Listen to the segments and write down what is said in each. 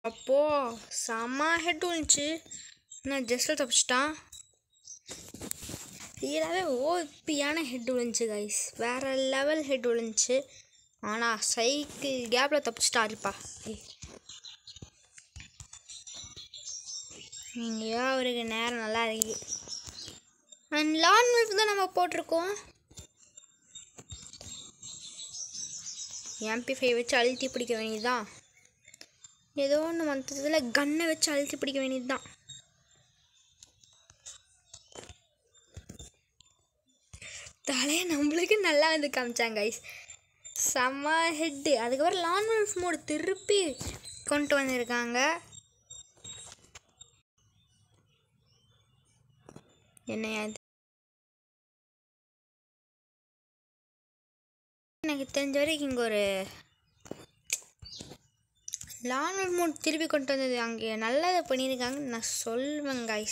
அப்போது செம்ம ஹெட் விழுந்துச்சு நான் ஜஸ்ட்டில் தப்பிச்சிட்டான் ரியலாகவே ஓபியான ஹெட் விழுந்துச்சு கைஸ் வேறு லெவல் ஹெட் விழுந்துச்சு ஆனால் சைக்கிள் கேப்பில் தப்பிச்சிட்டாருப்பா ஏய் எங்கேயோ அவருக்கு நேரம் நல்லா இருக்கு அண்ட் லான் மில்க் தான் நம்ம போட்டிருக்கோம் எம்பி ஃபைவ் வச்சு அழுத்தி பிடிக்க வேண்டியதுதான் ஏதோ ஒன்று மொத்தத்தில் கன்னை வச்சு அழுத்தி பிடிக்க வேண்டியது தான் தலையை நம்மளுக்கு நல்லா வந்து காமிச்சாங்க கைஸ் செம்ம ஹெட்டு அதுக்கப்புறம் லான் மில்க் மோடு திருப்பி கொண்டு வந்திருக்காங்க என்னையா இது எனக்கு தெரிஞ்ச வரைக்கும் இங்கே ஒரு லான் மோட் திருப்பி கொண்டு வந்தது அங்கே நல்லதை பண்ணியிருக்காங்கன்னு நான் சொல்வேன் கைஸ்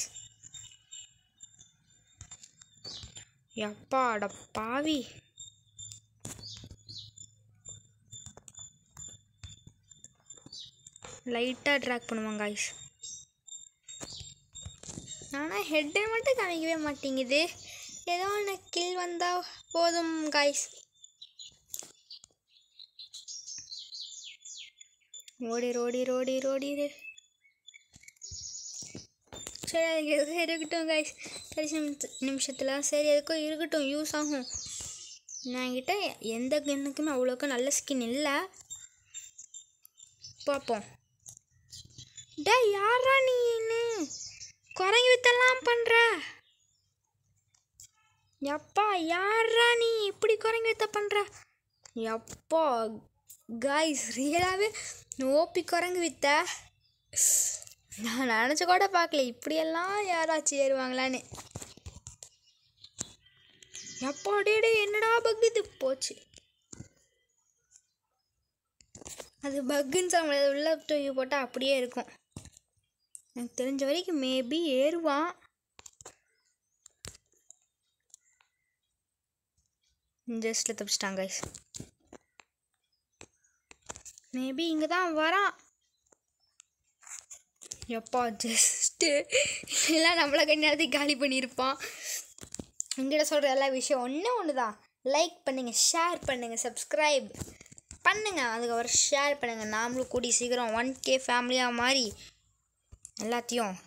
எப்பாட பாவி லைட்டாக ட்ராக் பண்ணுவாங்க கைஸ் ஆனால் ஹெட்டை மட்டும் காமிக்கவே மாட்டேங்குது ஏதோ ஒன்று கில் வந்தால் போதும் கைஸ் ஓடி ரோடி ரோடி ரோடி சரி அதுக்கு எதுக்கும் இருக்கட்டும் கைஸ் கடைசி நிமிஷ நிமிஷத்தில் சரி எதுக்கும் இருக்கட்டும் யூஸ் ஆகும் என்கிட்ட எந்த கண்ணுக்குமே அவ்வளோக்கா நல்ல ஸ்கின் இல்லை பார்ப்போம் டே யாரா நீ என்ன குரங்கு வித்தெல்லாம் பண்ற எப்பா யாரா நீ இப்படி குரங்கு வித்த பண்ற எப்பா காய்ஸ் ரியலாகவே ஓப்பி குரங்கு வித்த நான் நினச்ச கூட பார்க்கல இப்படியெல்லாம் யாராச்சும் ஏறுவாங்களான்னு எப்பா டே டே என்னடா பக் இது போச்சு அது பக்குன்னு சொல்ல முடியாது உள்ள தூக்கி போட்டால் அப்படியே இருக்கும் எனக்கு தெரிஞ்ச வரைக்கும் மேபி ஏறுவான் ஜஸ்ட்டில் தப்பிச்சிட்டாங்க கைஸ் மேபி இங்கே தான் வரான் எப்பா ஜஸ்ட்டு எல்லாம் நம்மளை கண்ணாடி காலி பண்ணியிருப்பான் எங்கிட்ட சொல்கிற எல்லா விஷயம் ஒன்றே ஒன்று தான் லைக் பண்ணுங்கள் ஷேர் பண்ணுங்கள் சப்ஸ்கிரைப் பண்ணுங்கள் அதுக்கப்புறம் ஷேர் பண்ணுங்கள் நாமளும் கூடி சீக்கிரம் ஒன் கே ஃபேமிலியாக மாறி எல்லாத்தையும்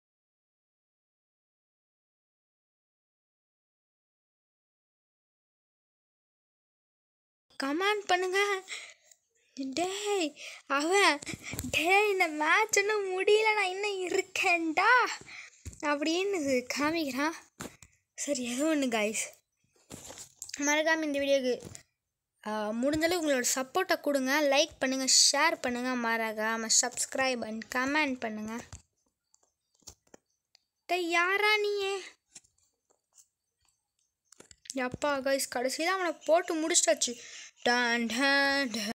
கமெண்ட் பண்ணுங்க டேய் அவன் டேய் இந்த மேட்ச் இன்னும் முடியல நான் இன்னும் இருக்கேன்டா அப்படின்னு காமிக்கிறான் சரி ஏதோ ஒன்று காய்ஸ் மறக்காமல் இந்த வீடியோக்கு முடிஞ்சளவு உங்களோட சப்போர்ட்டை கொடுங்க லைக் பண்ணுங்கள் ஷேர் பண்ணுங்கள் மறக்காமல் சப்ஸ்கிரைப் அண்ட் கமெண்ட் பண்ணுங்கள் டேய் யாரா நீயே எப்பா கைஸ் கடைசியில் அவனை போட்டு முடிச்சிட்டாச்சு டான் டான் டான்